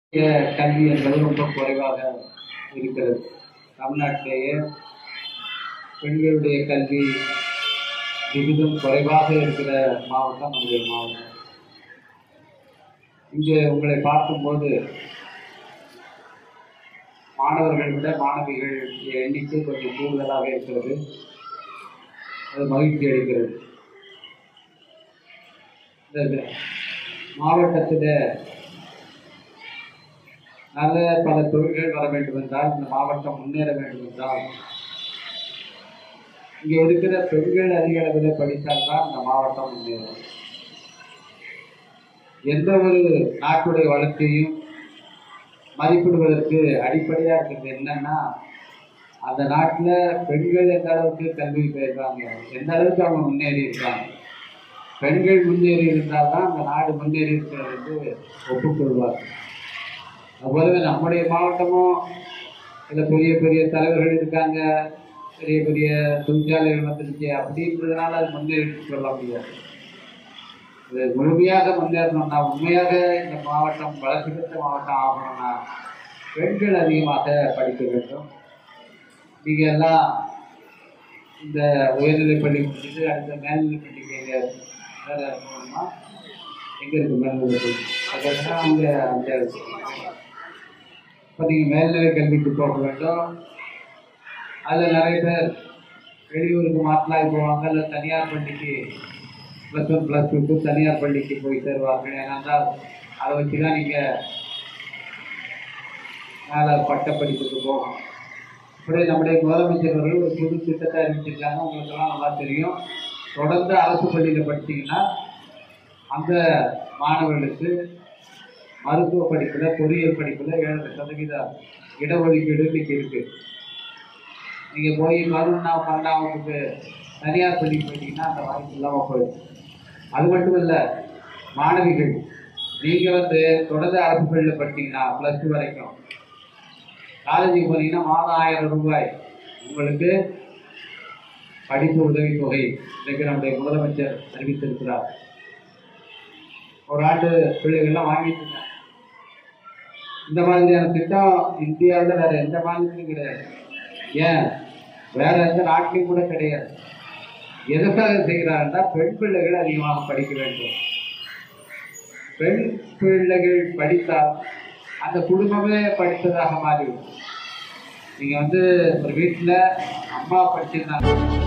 கல்வி என்பது ரொம்ப குறைவாக இருக்கிறது தமிழ்நாட்டிலேயே பெண்களுடைய கல்வி விகிதம் குறைவாக இருக்கிற மாவட்டம் நம்முடைய மாவட்டம் இங்கே உங்களை பார்க்கும்போது மாணவர்களை விட மாணவிகள் எண்ணிக்கை கொஞ்சம் கூடுதலாக இருக்கிறது அது மகிழ்ச்சி அளிக்கிறது இந்த மாவட்டத்தில் நல்ல பல தொழில்கள் வர வேண்டும் என்றால் இந்த மாவட்டம் முன்னேற வேண்டும் என்றால் இங்கே இருக்கிற பெண்கள் அதிக அளவில் படித்தால்தான் இந்த மாவட்டம் முன்னேறும் எந்த ஒரு நாட்டுடைய வளர்ச்சியையும் மதிப்பிடுவதற்கு அடிப்படையாக இருக்கிறது என்னன்னா அந்த நாட்டில் பெண்கள் எந்த அளவுக்கு கல்வி பெறுறாங்க எந்த அளவுக்கு அவங்க முன்னேறி இருக்காங்க பெண்கள் முன்னேறி இருந்தால் தான் அந்த நாடு முன்னேறி இருக்கிறது என்று ஒப்புக்கொள்வார் அதுபோலவே நம்முடைய மாவட்டமும் இதில் பெரிய பெரிய தலைவர்கள் இருக்காங்க பெரிய பெரிய தொழிற்சாலைகள் வந்துருச்சு அப்படின்றதுனால அது முன்னேறி சொல்ல முடியாது இது முழுமையாக முன்னேறணும்னா உண்மையாக இந்த மாவட்டம் வளர்ச்சி பெற்ற மாவட்டம் ஆகணும்னா பெண்கள் அதிகமாக படிக்க வேண்டும் நீங்கள் எல்லாம் இந்த உயர்நிலைப் பள்ளி முடிச்சுட்டு அடுத்த மேல்நிலைப் பள்ளிக்கு எங்கே வேறு போகணுமா எங்கே இருக்குது மேல்நிலைப் பள்ளி அதுக்காக அங்கே அங்கே இருக்கு இப்போ நீங்கள் மேல்நிலை கல்விக்கு போக வேண்டும் அதில் நிறைய பேர் வெளியூருக்கு மாற்றலாகி போவாங்க இல்லை தனியார் பள்ளிக்கு ப்ளஸ் ஒன் ப்ளஸ் டூக்கு தனியார் பள்ளிக்கு போய் சேருவார்கள் ஏனென்றால் அதை வச்சு தான் நீங்கள் மேலே பட்டப்படிப்புக்கு போகணும் இப்படி நம்முடைய முதலமைச்சர் அவர்கள் ஒரு புது திட்டத்தை அறிவிச்சிருக்காங்க உங்களுக்கெல்லாம் நல்லா தெரியும் தொடர்ந்து அரசு பள்ளியில் படிச்சீங்கன்னா அந்த மாணவர்களுக்கு மருத்துவ படிப்பில் பொறியியல் படிப்பில் ஏழரை சதவீத இடஒதுக்கீடு இன்னைக்கு இருக்கு நீங்கள் போய் பதினொன்றாம் பன்னெண்டாம் வகுப்புக்கு தனியார் பள்ளிக்கு போயிட்டீங்கன்னா அந்த வாய்ப்பு இல்லாமல் போயிடும் அது மட்டும் இல்லை மாணவிகள் நீங்கள் வந்து தொடர்ந்து அரசு பள்ளியில் படிச்சீங்கன்னா ப்ளஸ் டூ வரைக்கும் காலேஜுக்கு போனீங்கன்னா மாதம் ஆயிரம் ரூபாய் உங்களுக்கு படிப்பு உதவித்தொகை இன்றைக்கு நம்முடைய முதலமைச்சர் அறிவித்திருக்கிறார் ஒரு ஆண்டு பிள்ளைகள்லாம் வாங்கிட்டு இருக்காங்க இந்த மாதிரியான திட்டம் இந்தியாவில் வேற எந்த மாநிலத்திலும் கிடையாது ஏன் வேற எந்த நாட்டிலையும் கூட கிடையாது எதுக்காக செய்கிறாருன்னா பெண் பிள்ளைகள் அதிகமாக படிக்க வேண்டும் பெண் பிள்ளைகள் படித்தால் அந்த குடும்பமே படித்ததாக மாறிவிடும் நீங்கள் வந்து ஒரு வீட்டில் அம்மா படிச்சிருந்தாங்க